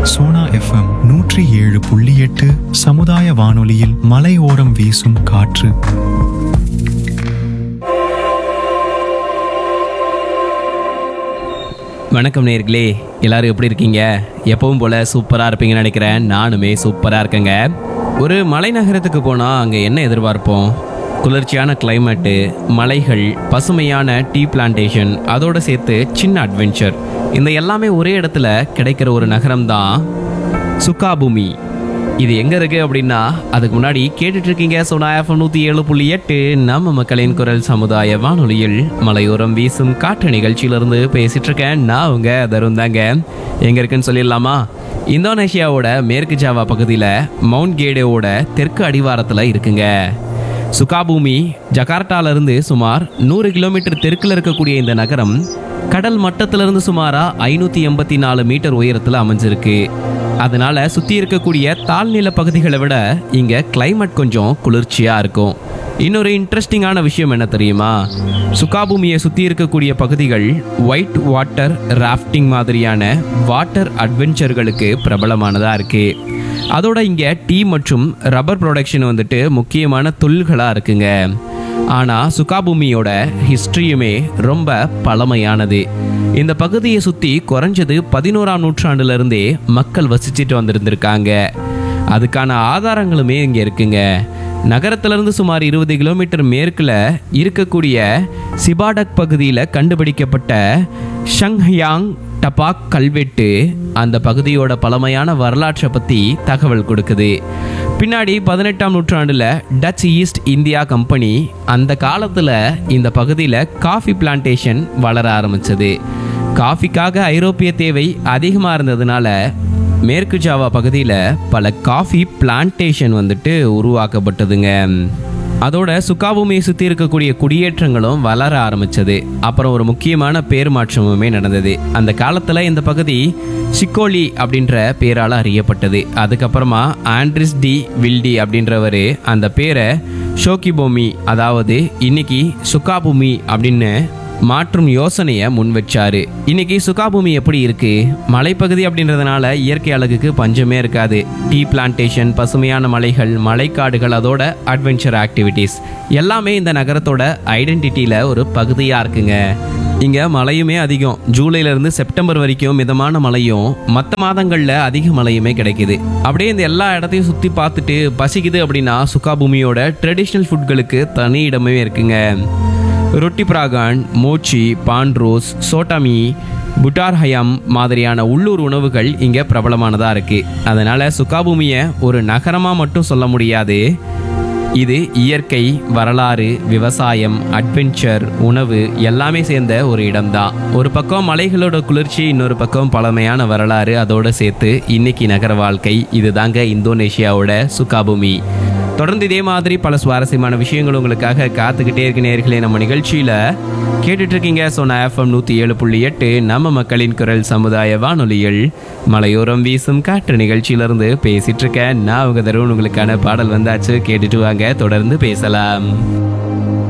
Sona FM நூற்றி ஏழு புள்ளி எட்டு சமுதாய வானொலியில் மலையோரம் வீசும் காற்று வணக்கம் நேர்களே எல்லாரும் எப்படி இருக்கீங்க எப்பவும் போல சூப்பராக இருப்பீங்கன்னு நினைக்கிறேன் நானுமே சூப்பராக இருக்கேங்க ஒரு மலைநகரத்துக்கு போனால் அங்கே என்ன எதிர்பார்ப்போம் குளிர்ச்சியான கிளைமேட்டு மலைகள் பசுமையான டீ பிளான்டேஷன் அதோட சேர்த்து சின்ன அட்வென்ச்சர் இந்த எல்லாமே ஒரே இடத்துல கிடைக்கிற ஒரு நகரம் தான் சுக்காபூமி இது எங்க இருக்கு அப்படின்னா அதுக்கு முன்னாடி கேட்டுட்டு இருக்கீங்க சோனா எஃப்எம் நூத்தி ஏழு புள்ளி எட்டு நம்ம மக்களின் குரல் சமுதாய வானொலியில் மலையோரம் வீசும் காற்று நிகழ்ச்சியிலிருந்து பேசிட்டு இருக்கேன் நான் உங்க தருண் தாங்க எங்க இருக்குன்னு சொல்லிடலாமா இந்தோனேஷியாவோட மேற்கு ஜாவா பகுதியில் மவுண்ட் கேடேவோட தெற்கு அடிவாரத்தில் இருக்குங்க சுகாபூமி ஜகார்ட்டால இருந்து சுமார் நூறு கிலோமீட்டர் தெற்குல இருக்கக்கூடிய இந்த நகரம் கடல் மட்டத்திலிருந்து சுமாரா ஐநூத்தி எண்பத்தி நாலு மீட்டர் உயரத்துல அமைஞ்சிருக்கு அதனால சுத்தி இருக்கக்கூடிய தாழ்நில பகுதிகளை விட இங்க கிளைமேட் கொஞ்சம் குளிர்ச்சியா இருக்கும் இன்னொரு இன்ட்ரெஸ்டிங்கான விஷயம் என்ன தெரியுமா சுகாபூமியை சுத்தி இருக்கக்கூடிய பகுதிகள் ஒயிட் வாட்டர் ராஃப்டிங் மாதிரியான வாட்டர் அட்வென்ச்சர்களுக்கு பிரபலமானதா இருக்கு அதோட இங்க டீ மற்றும் ரப்பர் ப்ரொடக்ஷன் வந்துட்டு முக்கியமான தொழில்களா இருக்குங்க ஆனா சுகாபூமியோட ஹிஸ்டரியுமே ரொம்ப பழமையானது இந்த பகுதியை சுத்தி குறைஞ்சது பதினோராம் நூற்றாண்டுல இருந்தே மக்கள் வசிச்சுட்டு வந்திருந்திருக்காங்க அதுக்கான ஆதாரங்களுமே இங்க இருக்குங்க நகரத்திலிருந்து சுமார் இருபது கிலோமீட்டர் மேற்குல இருக்கக்கூடிய சிபாடக் பகுதியில் கண்டுபிடிக்கப்பட்ட ஷங்ஹியாங் டபாக் கல்வெட்டு அந்த பகுதியோட பழமையான வரலாற்றை பற்றி தகவல் கொடுக்குது பின்னாடி பதினெட்டாம் நூற்றாண்டில் டச் ஈஸ்ட் இந்தியா கம்பெனி அந்த காலத்தில் இந்த பகுதியில் காஃபி பிளான்டேஷன் வளர ஆரம்பிச்சது காஃபிக்காக ஐரோப்பிய தேவை அதிகமாக இருந்ததுனால மேற்கு ஜாவா பகுதியில் பல காஃபி பிளான்டேஷன் வந்துட்டு உருவாக்கப்பட்டதுங்க அதோட சுக்காபூமியை சுற்றி இருக்கக்கூடிய குடியேற்றங்களும் வளர ஆரம்பிச்சது அப்புறம் ஒரு முக்கியமான பேர் மாற்றமுமே நடந்தது அந்த காலத்தில் இந்த பகுதி சிக்கோலி அப்படின்ற பேரால் அறியப்பட்டது அதுக்கப்புறமா ஆண்ட்ரிஸ் டி வில்டி அப்படின்றவர் அந்த பேரை ஷோகிபூமி அதாவது இன்னைக்கு சுக்காபூமி அப்படின்னு மாற்றும் யோசனையை முன் வச்சாரு இன்னைக்கு சுகாபூமி எப்படி இருக்கு மலைப்பகுதி அப்படின்றதுனால இயற்கை அழகுக்கு பஞ்சமே இருக்காது டீ பிளான்டேஷன் பசுமையான மலைகள் மலைக்காடுகள் அதோட அட்வென்ச்சர் ஆக்டிவிட்டீஸ் எல்லாமே இந்த நகரத்தோட ஐடென்டிட்டியில ஒரு பகுதியா இருக்குங்க இங்க மழையுமே அதிகம் ஜூலைல இருந்து செப்டம்பர் வரைக்கும் மிதமான மழையும் மற்ற மாதங்கள்ல அதிக மழையுமே கிடைக்குது அப்படியே இந்த எல்லா இடத்தையும் சுத்தி பார்த்துட்டு பசிக்குது அப்படின்னா சுகாபூமியோட ட்ரெடிஷ்னல் ஃபுட்களுக்கு தனி இடமே இருக்குங்க ரொட்டி பிராகான் மோச்சி பான்ரோஸ் சோட்டாமி புட்டார் ஹயம் மாதிரியான உள்ளூர் உணவுகள் இங்கே பிரபலமானதாக இருக்குது அதனால் சுக்காபூமியை ஒரு நகரமாக மட்டும் சொல்ல முடியாது இது இயற்கை வரலாறு விவசாயம் அட்வென்ச்சர் உணவு எல்லாமே சேர்ந்த ஒரு இடம்தான் ஒரு பக்கம் மலைகளோட குளிர்ச்சி இன்னொரு பக்கம் பழமையான வரலாறு அதோட சேர்த்து இன்னைக்கு நகர வாழ்க்கை இதுதாங்க இந்தோனேஷியாவோட சுக்காபூமி தொடர்ந்து இதே மாதிரி பல சுவாரஸ்யமான விஷயங்கள் உங்களுக்காக காத்துக்கிட்டே இருக்க நேர்களே நம்ம நிகழ்ச்சியில் கேட்டுட்டு இருக்கீங்க சோனா எஃப்எம் நூற்றி ஏழு புள்ளி எட்டு நம்ம மக்களின் குரல் சமுதாய வானொலியில் மலையோரம் வீசும் காற்று நிகழ்ச்சியிலிருந்து பேசிட்டு இருக்கேன் நான் உங்க தருண் உங்களுக்கான பாடல் வந்தாச்சு கேட்டுட்டு வாங்க தொடர்ந்து பேசலாம்